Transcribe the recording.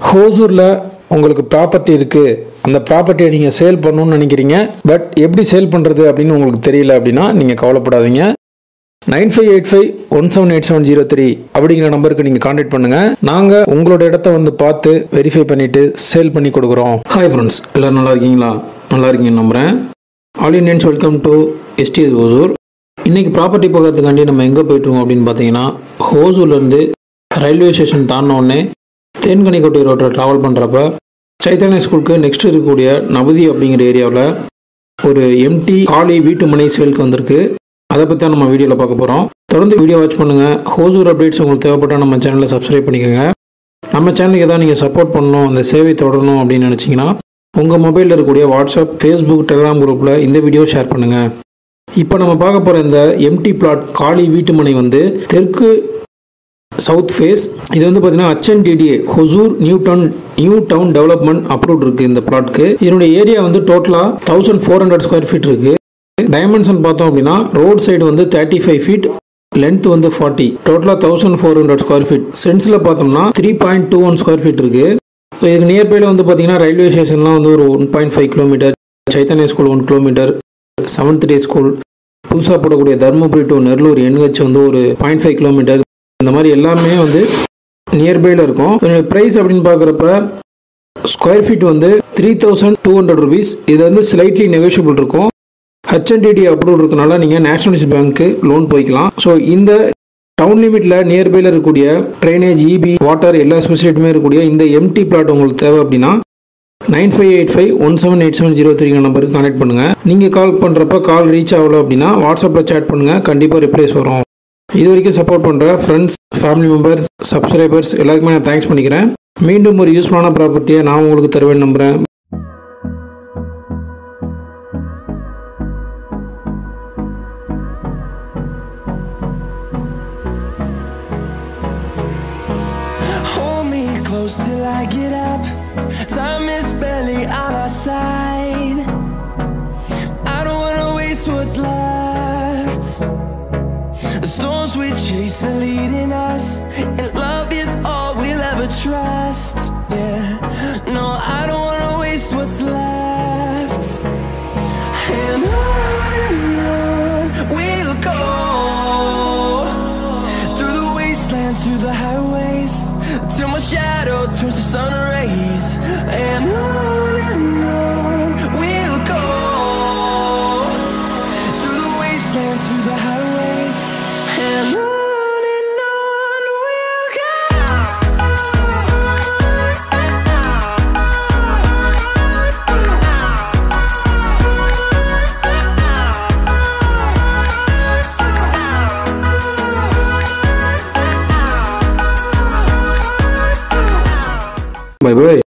ஹோசூரில் உங்களுக்கு ப்ராப்பர்ட்டி இருக்குது அந்த ப்ராப்பர்ட்டியை நீங்கள் சேல் பண்ணணும்னு நினைக்கிறீங்க பட் எப்படி சேல் பண்ணுறது அப்படின்னு உங்களுக்கு தெரியல அப்படின்னா நீங்கள் கவலைப்படாதீங்க nine five eight five one seven eight seven zero three அப்படிங்கிற நம்பருக்கு நீங்கள் காண்டாக்ட் பண்ணுங்கள் நாங்கள் உங்களோட இடத்த வந்து பார்த்து வெரிஃபை பண்ணிவிட்டு சேல் பண்ணி கொடுக்குறோம் ஹாய் ஃப்ரெண்ட்ஸ் எல்லோரும் நல்லா இருக்கீங்களா நல்லா இருக்கீங்கன்னு நம்புகிறேன் all Indians welcome to STS Hosur இன்றைக்கி ப்ராப்பர்ட்டி பார்க்கறதுக்காண்டி நம்ம எங்கே போயிட்டுருக்கோம் அப்படின்னு பார்த்தீங்கன்னா ஹோசூர்லேருந்து ரயில்வே ஸ்டேஷன் தாண்டினோடனே தேன்கனிக்கோட்டை ரோட்டில் ட்ராவல் பண்ணுறப்ப சைத்தன்யா ஸ்கூலுக்கு நெக்ஸ்ட் இருக்கக்கூடிய நவதி அப்படிங்கிற ஏரியாவில் ஒரு எம்டி காலி வீட்டு மனை சேலுக்கு வந்திருக்கு அதை பற்றி தான் நம்ம வீடியோவில் பார்க்க போகிறோம் தொடர்ந்து வீடியோ வாட்ச் பண்ணுங்கள் ஹோசூர் அப்டேட்ஸ் உங்களுக்கு தேவைப்பட்டால் நம்ம சேனலை சப்ஸ்கிரைப் பண்ணிக்கோங்க நம்ம சேனலுக்கு ஏதாவது நீங்கள் சப்போர்ட் பண்ணணும் அந்த சேவை தொடரணும் அப்படின்னு நினச்சிங்கன்னா உங்கள் மொபைலில் இருக்கக்கூடிய வாட்ஸ்அப் ஃபேஸ்புக் டெலிகிராம் குரூப்பில் இந்த வீடியோ ஷேர் பண்ணுங்கள் இப்போ நம்ம பார்க்க போகிற இந்த எம்டி பிளாட் காலி வீட்டு மனை வந்து தெற்கு சவுத் ஃபேஸ் இது வந்து பார்த்தீங்கன்னா HNTDA Hosur new town new town development approved இருக்கு இந்த பிளாட்க்கு இதனுடைய ஏரியா வந்து டோட்டலாக thousand four hundred square feet இருக்கு டைமென்ஷன் பார்த்தோம் அப்படின்னா ரோட் சைடு வந்து தேர்ட்டி ஃபைவ் ஃபீட் லென்த் வந்து ஃபார்ட்டி டோட்டலாக thousand four hundred square feet சென்ஸில் பார்த்தோம்னா three point two one square feet இருக்கு ஸோ இதுக்கு நியர்பைல வந்து பார்த்தீங்கன்னா ரயில்வே ஸ்டேஷன்லாம் வந்து ஒரு one point five kilometre Chaitanya school one kilometre seventh day school புதுசாக போடக்கூடிய தருமபுரி டு நெல்லூர் என்ஹெச் வந்து ஒரு பாயிண்ட் ஃபைவ் கிலோமீட்டர் இந்த மாதிரி எல்லாமே வந்து நியர்பையில் இருக்கும் ப்ரைஸ் அப்படின்னு பார்க்குறப்ப ஸ்கொயர் ஃபீட் வந்து three thousand two hundred rupees இது வந்து ஸ்லைட்லி நெகோஷியபிள் இருக்கும் ஹெச்என்டிடி அப்ரூவ் இருக்கனால நீங்கள் நேஷனலைஸ் பேங்க்கு லோன் போய்க்கலாம் ஸோ இந்த டவுன் லிமிட்டில் நியர்பையில் இருக்கக்கூடிய ட்ரைனேஜ் இபி வாட்டர் எல்லா ஸ்பெசிலிட்டியுமே இருக்கக்கூடிய இந்த எம்டி பிளாட் உங்களுக்கு தேவை அப்படின்னா nine five eight five one seven eight seven zero three நம்பருக்கு கனெக்ட் பண்ணுங்கள் நீங்கள் கால் பண்ணுறப்ப கால் ரீச் ஆகல அப்படின்னா வாட்ஸ்அப்பில் சேட் பண்ணுங்கள் கண்டிப்பாக ரிப்ளைஸ் வரும் இது வரைக்கும் சப்போர்ட் பண்ணுற ஃப்ரெண்ட்ஸ் ஃபேமிலி மெம்பர்ஸ் சப்ஸ்கிரைபர்ஸ் எல்லாருக்குமே நான் தேங்க்ஸ் பண்ணிக்கிறேன் மீண்டும் ஒரு யூஸ்ஃபுல்லான ப்ராப்பர்ட்டியை நான் உங்களுக்கு தருவேன் நம்புகிறேன் Hold me close till I get up. Time is barely on our side. I don't wanna waste what's left. The storms we chase are leading us, and love is all we'll ever trust. Yeah, no, I don't wanna waste what's left. And on and on we'll go through the wastelands, through the highways, till my shadow turns to sun rays. And on and on we'll go through the wastelands, through the highways, and on and on we'll bye by